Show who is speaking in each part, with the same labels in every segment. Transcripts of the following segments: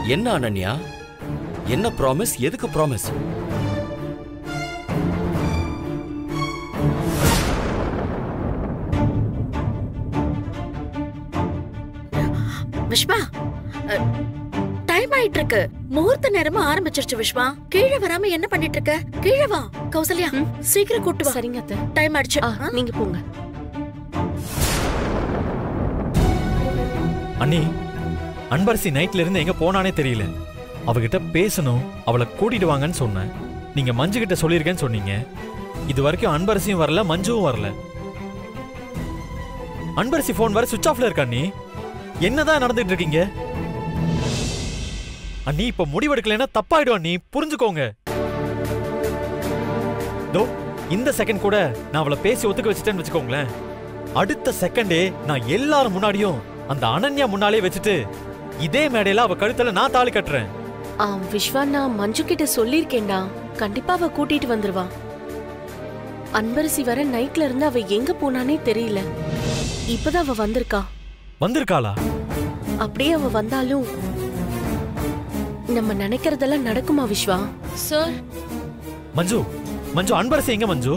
Speaker 1: என்ன அனன்யா என்ன ப்ராமிஸ் எதுக்கு ப்ராமிஸ்
Speaker 2: விஷ்வா டைம் ஆயிட்டு இருக்கு முகூர்த்த நேரமா ஆரம்பிச்சிருச்சு விஷ்வா கீழே வராம என்ன பண்ணிட்டு இருக்க கீழே வா கௌசல்யா சீக்கிரம் கூட்டு வா
Speaker 3: சரிங்க அத்தை
Speaker 2: டைம் ஆயிடுச்சு
Speaker 3: ஆ,
Speaker 2: ஆ?
Speaker 3: நீங்க போங்க
Speaker 4: அண்ணி அன்பரசி நைட்ல இருந்து எங்க போனானே தெரியல அவகிட்ட பேசணும் அவளை கூட்டிட்டு வாங்கன்னு சொன்னேன் நீங்க மஞ்சு கிட்ட சொல்லியிருக்கேன்னு சொன்னீங்க இது வரைக்கும் அன்பரசியும் வரல மஞ்சுவும் வரல அன்பரசி போன் வர சுவிட்ச் ஆஃப்ல இருக்கா அண்ணி என்னதான் நடந்துட்டு இருக்கீங்க அண்ணி இப்ப முடிவெடுக்கலைன்னா தப்பாயிடும் அண்ணி புரிஞ்சுக்கோங்க தோ இந்த செகண்ட் கூட நான் அவளை பேசி ஒத்துக்க வச்சுட்டேன்னு வச்சுக்கோங்களேன் அடுத்த செகண்டே நான் எல்லாரும் முன்னாடியும் அந்த அனன்யா முன்னாலே வச்சுட்டு இதே மேடையில அவ கழுத்துல நான் தாலி கட்டுறேன்
Speaker 3: ஆ, விஸ்வா நான் மஞ்சு கிட்ட சொல்லியிருக்கேன்டா கண்டிப்பா அவ கூட்டிட்டு வந்துருவா அன்பரசி வர நைட்ல இருந்து அவ எங்க போனானே தெரியல இப்பதான் அவ வந்திருக்கா
Speaker 4: வந்திருக்காளா
Speaker 3: அப்படியே அவ வந்தாலும் நம்ம நினைக்கிறதெல்லாம் நடக்குமா விஸ்வா
Speaker 5: சார்
Speaker 4: மஞ்சு மஞ்சு அன்பரசி எங்க மஞ்சு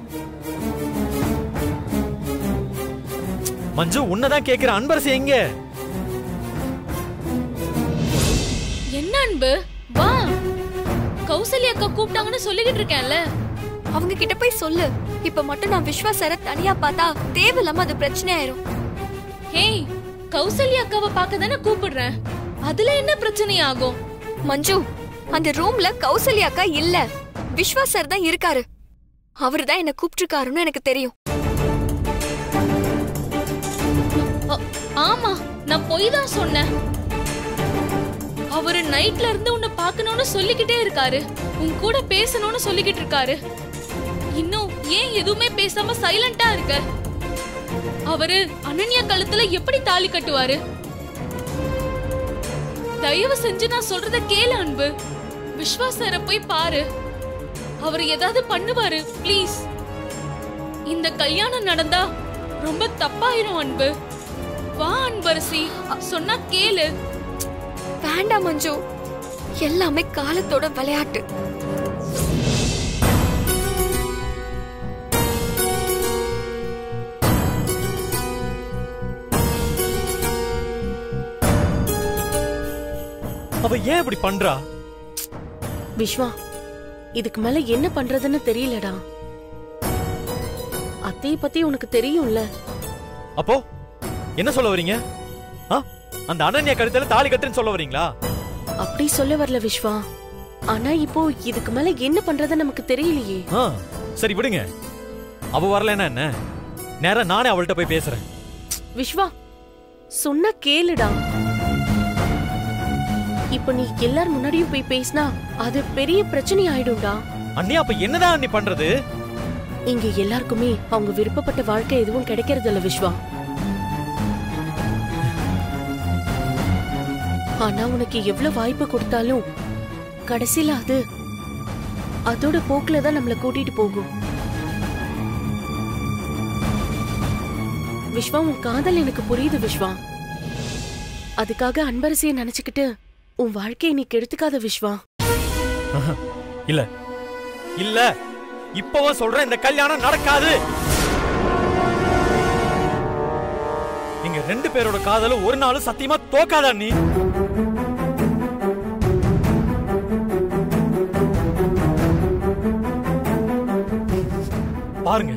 Speaker 4: மஞ்சு உன்னதான் கேக்குற அன்பரசி எங்க
Speaker 5: என்ன அன்பு வா கௌசல்யா அக்கா கூப்பிட்டாங்கன்னு சொல்லிக்கிட்டு இருக்கேன்ல
Speaker 6: அவங்க கிட்ட போய் சொல்லு இப்ப மட்டும் நான் விஸ்வா சார தனியா பார்த்தா தேவையில்லாம அது பிரச்சனை ஆயிரும்
Speaker 5: ஹேய் கௌசல்யா அக்காவை பார்க்க தானே கூப்பிடுறேன் அதுல என்ன பிரச்சனை ஆகும்
Speaker 6: மஞ்சு அந்த ரூம்ல கௌசல்யா அக்கா இல்ல விஸ்வா சார் தான் இருக்காரு அவரு தான் என்ன கூப்பிட்டுருக்காருன்னு எனக்கு தெரியும்
Speaker 5: அ- ஆமா நான் பொய் தான் சொன்னேன் அவரு நைட்ல இருந்து உன்னை பார்க்கணும்னு சொல்லிக்கிட்டே இருக்காரு உன் கூட பேசணும்னு சொல்லிக்கிட்டு இருக்காரு இன்னும் ஏன் எதுவுமே பேசாம சைலண்டா இருக்க அவரு அனன்யா கழுத்துல எப்படி தாலி கட்டுவாரு தயவு செஞ்சு நான் சொல்றத கேளு அன்பு விஸ்வாசர போய் பாரு அவர் ஏதாவது பண்ணுவாரு ப்ளீஸ் இந்த கல்யாணம் நடந்தா ரொம்ப தப்பாயிரும் அன்பு வா அன்பரசி சொன்னா கேளு
Speaker 6: வேண்டாம் மஞ்சு எல்லாமே காலத்தோட விளையாட்டு
Speaker 4: அவ ஏன் இப்படி பண்றா
Speaker 3: விஸ்வா இதுக்கு மேல என்ன பண்றதுன்னு தெரியலடா அத்தைய பத்தி உனக்கு தெரியும்ல
Speaker 4: அப்போ என்ன சொல்ல வரீங்க ஆ? அந்த அனன்யா கழுத்துல தாலி கட்டுன்னு சொல்ல வரீங்களா
Speaker 3: அப்படி சொல்ல வரல விஸ்வா ஆனா இப்போ இதுக்கு மேல என்ன பண்றது நமக்கு தெரியலையே
Speaker 4: ஆ, சரி விடுங்க அவ வரலன்னா என்ன நேரா நானே அவள்கிட்ட போய் பேசுறேன்
Speaker 3: விஸ்வா சொன்னா கேளுடா இப்ப நீ எல்லார் முன்னாடியும் போய் பேசினா அது பெரிய பிரச்சனை ஆயிடும்டா
Speaker 4: அண்ணி அப்ப என்னதான் அண்ணி பண்றது
Speaker 3: இங்க எல்லாருக்குமே அவங்க விருப்பப்பட்ட வாழ்க்கை எதுவும் கிடைக்கிறது இல்ல விஸ்வா ஆனா உனக்கு எவ்வளவு வாய்ப்பு கொடுத்தாலும் கடைசியில அது அதோட போக்குல தான் நம்மள கூட்டிட்டு போகும் விஸ்வா உன் காதல் எனக்கு புரியுது விஸ்வா அதுக்காக அன்பரசியை நினைச்சுக்கிட்டு உன் வாழ்க்கையை நீ கெடுத்துக்காத விஸ்வா
Speaker 4: இல்ல இல்ல இப்பவும் சொல்றேன் இந்த கல்யாணம் நடக்காது நீங்க ரெண்டு பேரோட காதலும் ஒரு நாளும் சத்தியமா தோக்காதா நீ பாருங்க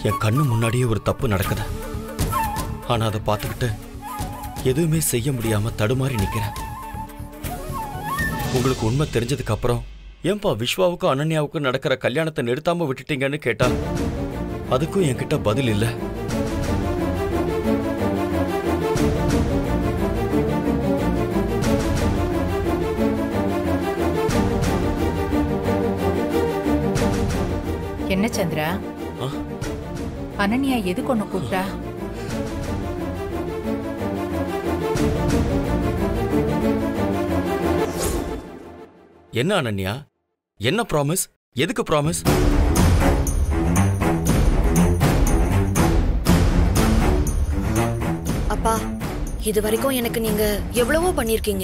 Speaker 1: என் கண்ணு முன்னாடியே ஒரு தப்பு நடக்குது ஆனா அதை பார்த்துக்கிட்டு எதுவுமே செய்ய முடியாம தடுமாறி நிக்கிறேன் உங்களுக்கு உண்மை தெரிஞ்சதுக்கு அப்புறம் ஏன்பா விஸ்வாவுக்கும் அனன்யாவுக்கும் நடக்கிற கல்யாணத்தை நிறுத்தாம விட்டுட்டீங்கன்னு கேட்டா அதுக்கும் என்கிட்ட பதில் இல்ல
Speaker 7: என்ன சந்திரா
Speaker 1: ஆ?
Speaker 7: அனன்யா எதுக்கு ஒண்ணு கூப்பிட்டா
Speaker 1: என்ன அனன்யா என்ன ப்ராமிஸ் எதுக்கு ப்ராமிஸ்
Speaker 2: அப்பா இது வரைக்கும் எனக்கு நீங்க எவ்வளவோ பண்ணிருக்கீங்க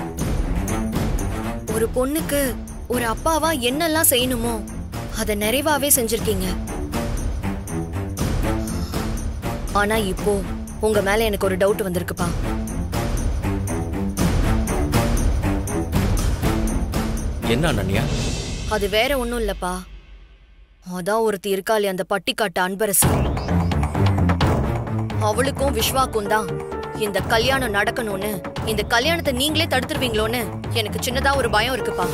Speaker 2: ஒரு பொண்ணுக்கு ஒரு அப்பாவா என்னெல்லாம் செய்யணுமோ அதை நிறைவாவே செஞ்சிருக்கீங்க ஆனா இப்போ உங்க மேல எனக்கு ஒரு டவுட் வந்திருக்குப்பா
Speaker 1: என்ன அனன்யா
Speaker 2: அது வேற ஒண்ணும் இல்லப்பா அதான் ஒருத்தி இருக்காளே அந்த பட்டிக்காட்டு அன்பரசு அவளுக்கும் விஸ்வாக்கும் தான் இந்த கல்யாணம் நடக்கணும்னு இந்த கல்யாணத்தை நீங்களே தடுத்துருவீங்களோன்னு எனக்கு சின்னதா ஒரு பயம் இருக்குப்பா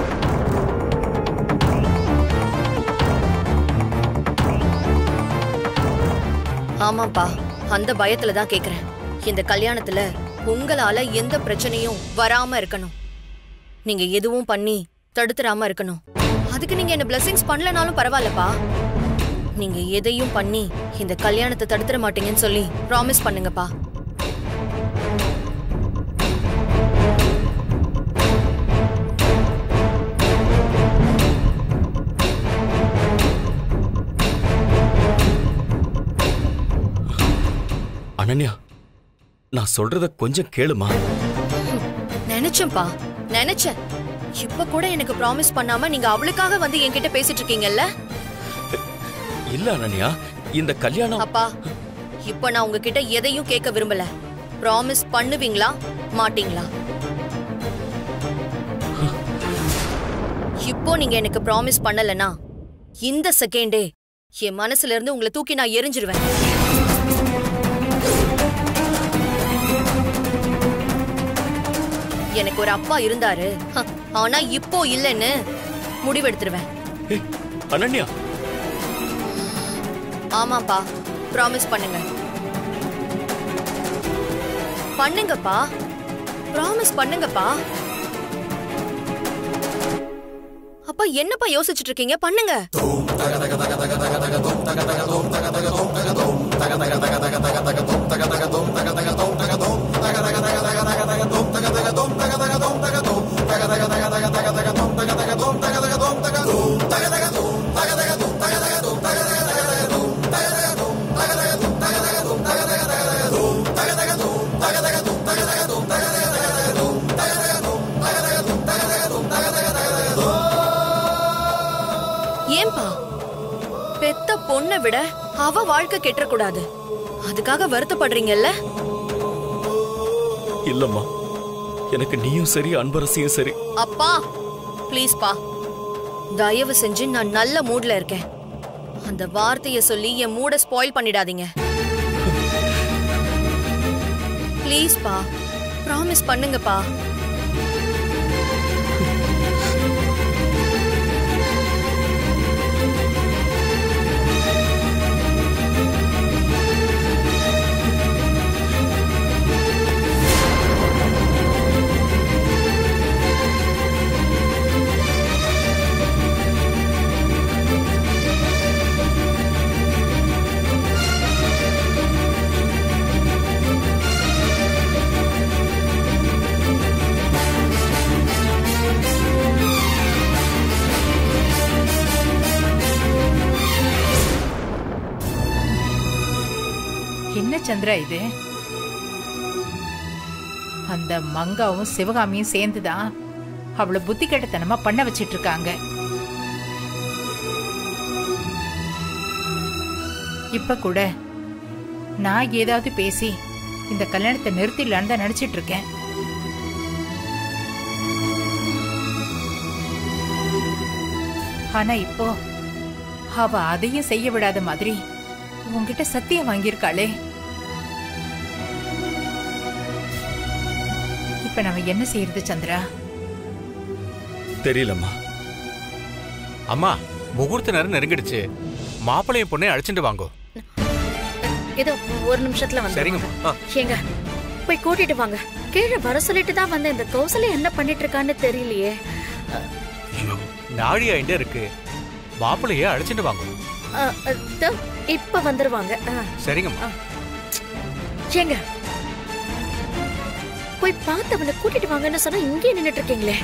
Speaker 2: ஆமாப்பா அந்த பயத்துல தான் கேக்குறேன் இந்த கல்யாணத்துல உங்களால எந்த பிரச்சனையும் வராம இருக்கணும் நீங்க எதுவும் பண்ணி தடுத்துறாம இருக்கணும் அதுக்கு நீங்க என்ன பிளெஸிங்ஸ் பண்ணலனாலும் பரவாயில்லப்பா நீங்க எதையும் பண்ணி இந்த கல்யாணத்தை தடுத்துற மாட்டீங்கன்னு சொல்லி ப்ராமிஸ் பண்ணுங்கப்பா
Speaker 1: அனன்யா நான் சொல்றத கொஞ்சம் கேளுமா
Speaker 2: நினைச்சேன்ப்பா நினைச்சேன் இப்ப கூட எனக்கு ப்ராமிஸ் பண்ணாம நீங்க அவளுக்காக வந்து என்கிட்ட பேசிட்டு இருக்கீங்கல்ல
Speaker 1: இல்ல அனன்யா இந்த கல்யாணம்
Speaker 2: அப்பா இப்ப நான் உங்ககிட்ட எதையும் கேட்க விரும்பல ப்ராமிஸ் பண்ணுவீங்களா மாட்டீங்களா இப்போ நீங்க எனக்கு ப்ராமிஸ் பண்ணலனா இந்த செகண்டே என் மனசுல இருந்து உங்களை தூக்கி நான் எரிஞ்சிருவேன் எனக்கு ஒரு அப்பா இருந்தாரு ஹ, ஆனா இப்போ இல்லைன்னு முடிவெடுத்துருவேன்
Speaker 1: ஏய், அனன்யா
Speaker 2: ஆமாப்பா ப்ராமிஸ் பண்ணுங்க பண்ணுங்கப்பா ப்ராமிஸ் பண்ணுங்கப்பா அப்பா என்னப்பா யோசிச்சுட்டு இருக்கீங்க பண்ணுங்க ஏன்பா பெத்த பொண்ணை விட அவ வாழ்க்கை கெட்டக்கூடாது அதுக்காக வருத்தப்படுறீங்கல்ல
Speaker 1: இல்லம்மா எனக்கு நீயும் சரி அன்பரசியும் சரி
Speaker 2: அப்பா ப்ளீஸ் பா தயவு செஞ்சு நான் நல்ல மூட்ல இருக்கேன் அந்த வார்த்தைய சொல்லி என் மூட ஸ்பாயில் பண்ணிடாதீங்க ப்ளீஸ் பா ப்ராமிஸ் பண்ணுங்கப்பா
Speaker 7: என்ன சந்திரா இது அந்த மங்காவும் சிவகாமியும் சேர்ந்துதான் அவளை புத்தி கெட்டத்தனமா பண்ண வச்சிட்டு இருக்காங்க இப்ப கூட நான் ஏதாவது பேசி இந்த கல்யாணத்தை நிறுத்திடலான்னு தான் நினைச்சிட்டு இருக்கேன் ஆனா இப்போ அவ அதையும் செய்ய விடாத மாதிரி உன்கிட்ட சத்தியம் வாங்கியிருக்காளே இப்ப நம்ம என்ன செய்யறது சந்திரா
Speaker 1: தெரியலம்மா
Speaker 8: அம்மா முகூர்த்த நேரம் நெருங்கிடுச்சு மாப்பிள்ளையும் பொண்ணை அழைச்சிட்டு வாங்கோ
Speaker 9: இதோ ஒரு நிமிஷத்துல வந்து
Speaker 8: சரிங்கம்மா ஆ,
Speaker 9: ஏங்க போய் கூட்டிட்டு வாங்க கீழே வர சொல்லிட்டு தான் வந்தேன் இந்த கௌசல்யா என்ன பண்ணிட்டு இருக்கான்னு தெரியலையே
Speaker 8: ஐயோ, நாழி ஆயிட்டே இருக்கு மாப்பிள்ளைய அழைச்சிட்டு வாங்கோ
Speaker 9: அ, அ, இதோ, இப்ப வந்துருவாங்க ஆ,
Speaker 8: சரிங்கம்மா
Speaker 9: ஏங்க போய் பார்த்து அவனை கூட்டிட்டு வாங்கன்னு சொன்னா இங்கே நின்னுட்டு இருக்கீங்களே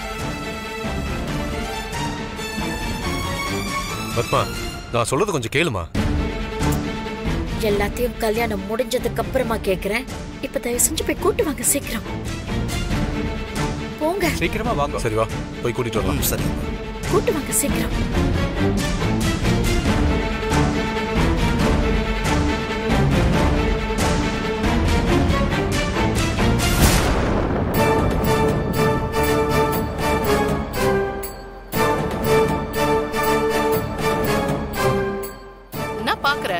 Speaker 10: பத்மா நான் சொல்றது கொஞ்சம் கேளுமா
Speaker 9: எல்லாத்தையும் கல்யாணம் முடிஞ்சதுக்கு அப்புறமா கேக்குறேன் இப்ப தயவு செஞ்சு போய் கூட்டு வாங்க சீக்கிரம் போங்க
Speaker 8: சீக்கிரமா வாங்க
Speaker 10: சரி வா போய் கூட்டிட்டு வரலாம் சரி
Speaker 9: கூட்டு வாங்க சீக்கிரம்
Speaker 11: என்ன பாக்குற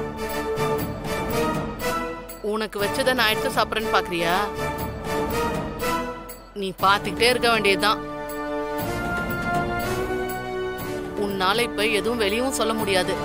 Speaker 11: உனக்கு வச்சத நான் எடுத்து சாப்பிட்றேன்னு பாக்குறியா நீ பாத்துக்கிட்டே இருக்க வேண்டியதுதான் உன்னால இப்ப எதுவும் வெளியவும் சொல்ல முடியாது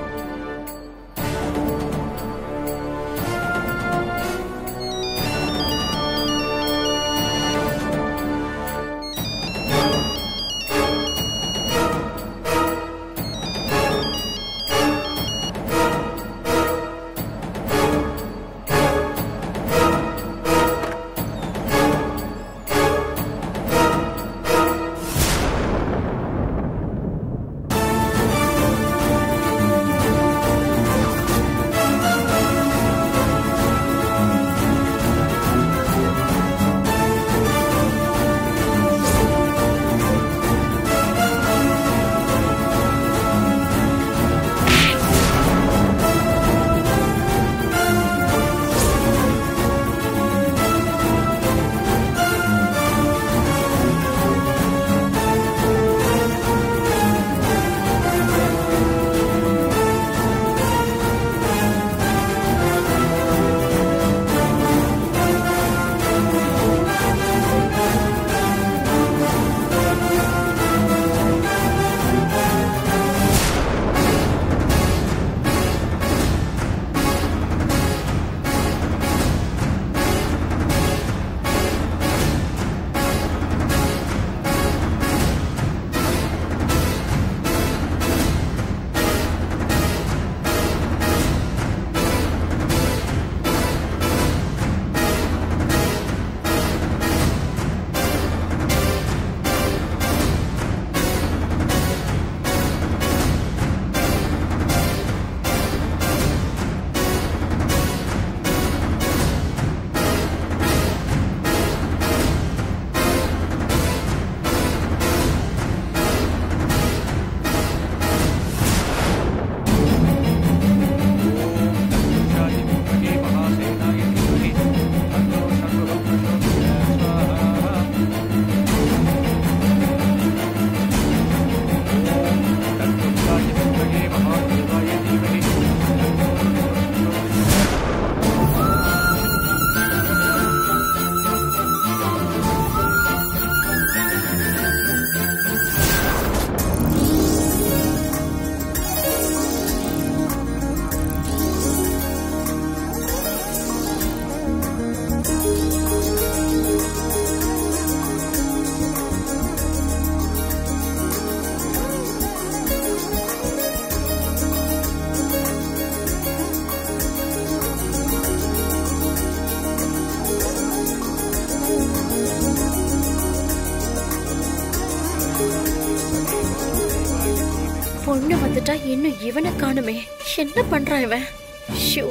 Speaker 9: பொண்ணு வந்துட்டா இன்னும் இவனை காணுமே என்ன பண்றான் இவன் ஷோ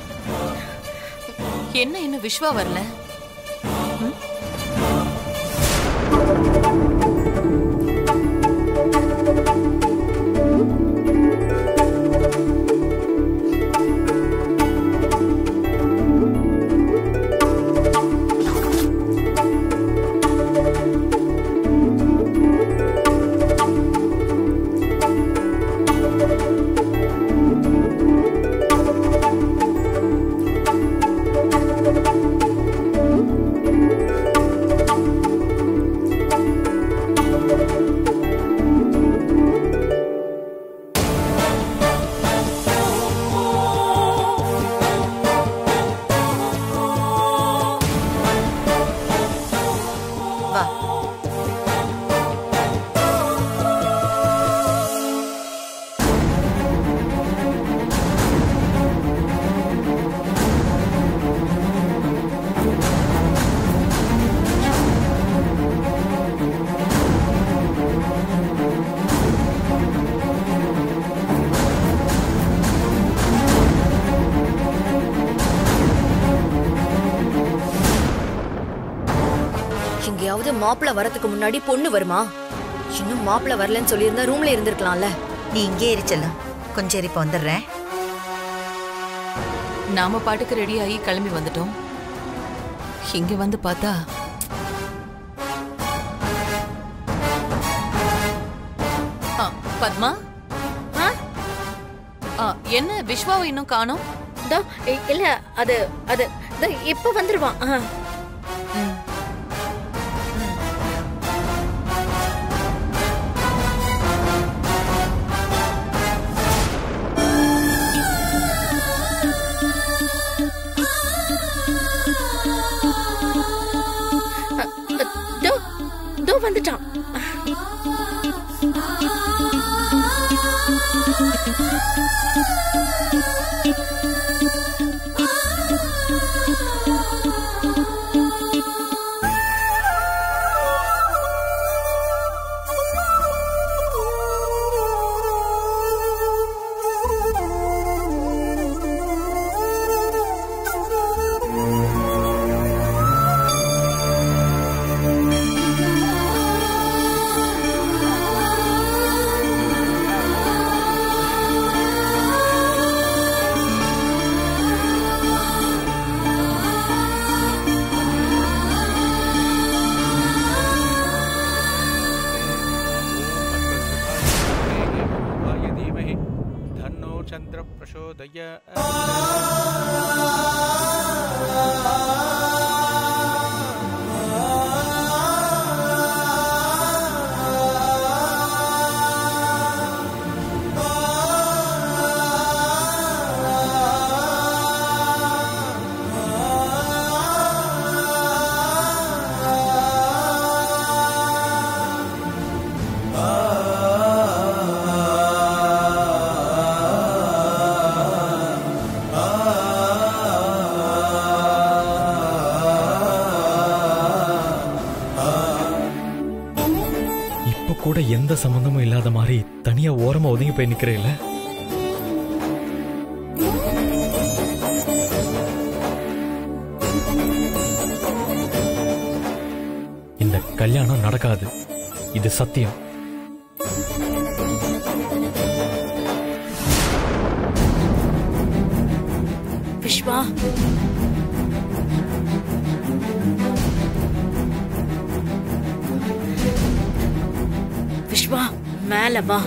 Speaker 11: என்ன இன்னும் விஸ்வா வரல
Speaker 2: எப்பயாவது மாப்பிள வரதுக்கு முன்னாடி பொண்ணு வருமா இன்னும் மாப்பிள வரலன்னு சொல்லியிருந்தா ரூம்ல இருந்திருக்கலாம்ல
Speaker 12: நீ இங்கே இரு செல்லம் கொஞ்சம் இரு, இப்ப வந்துடுறேன்
Speaker 11: நாம பாட்டுக்கு ரெடி ஆகி கிளம்பி வந்துட்டோம் இங்க வந்து பார்த்தா ஆ, பத்மா ஆ? ஆ, என்ன விஸ்வாவை இன்னும் காணோம்
Speaker 9: இதோ, இ- இல்ல அது அது இதோ இப்ப வந்துருவான் ஆ. அ, அ, இதோ, இதோ வந்துட்டான்
Speaker 8: धीमहि धन्नो चन्द्र प्रचोदय
Speaker 4: இப்ப கூட எந்த சம்பந்தமும் இல்லாத மாதிரி தனியா ஓரமா ஒதுங்கி போய் நிக்கிறேல்ல இந்த கல்யாணம் நடக்காது இது சத்தியம்
Speaker 9: விஸ்வா விஸ்வா மேல வா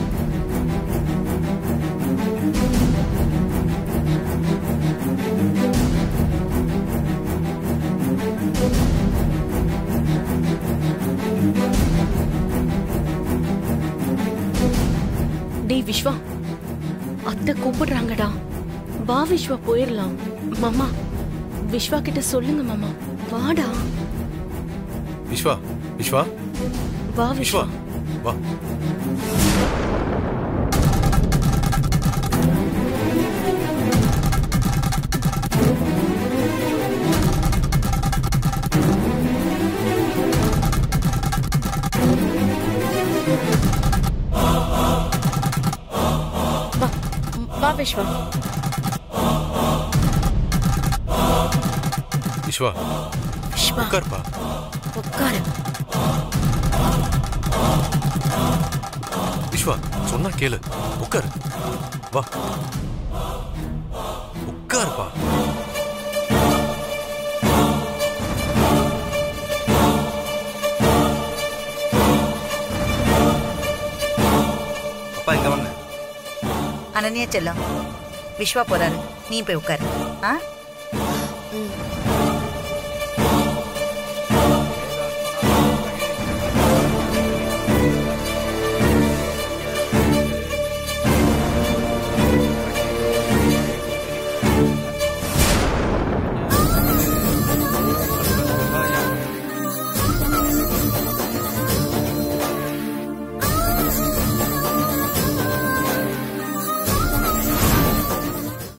Speaker 3: டேய் விஸ்வா அத்தை கூப்பிடுறாங்கடா வா விஸ்வா போயிடலாம் மாமா விஸ்வா கிட்ட சொல்லுங்க மாமா வாடா
Speaker 10: விஸ்வா விஸ்வா
Speaker 3: வா
Speaker 10: விஸ்வா
Speaker 3: விஸ்வா
Speaker 10: வா
Speaker 9: வா வா விஸ்வா
Speaker 10: விஸ்வா
Speaker 9: விஸ்வா
Speaker 10: உட்கார்ப்பா
Speaker 9: உட்காரு
Speaker 10: விஸ்வா சொன்னா கேளு உட்காரு வா உட்காருப்பா
Speaker 12: அப்பா இங்க வாங்க அனன்யா செல்லம் விஸ்வா போறாரு நீ போய் உட்காரு ஆ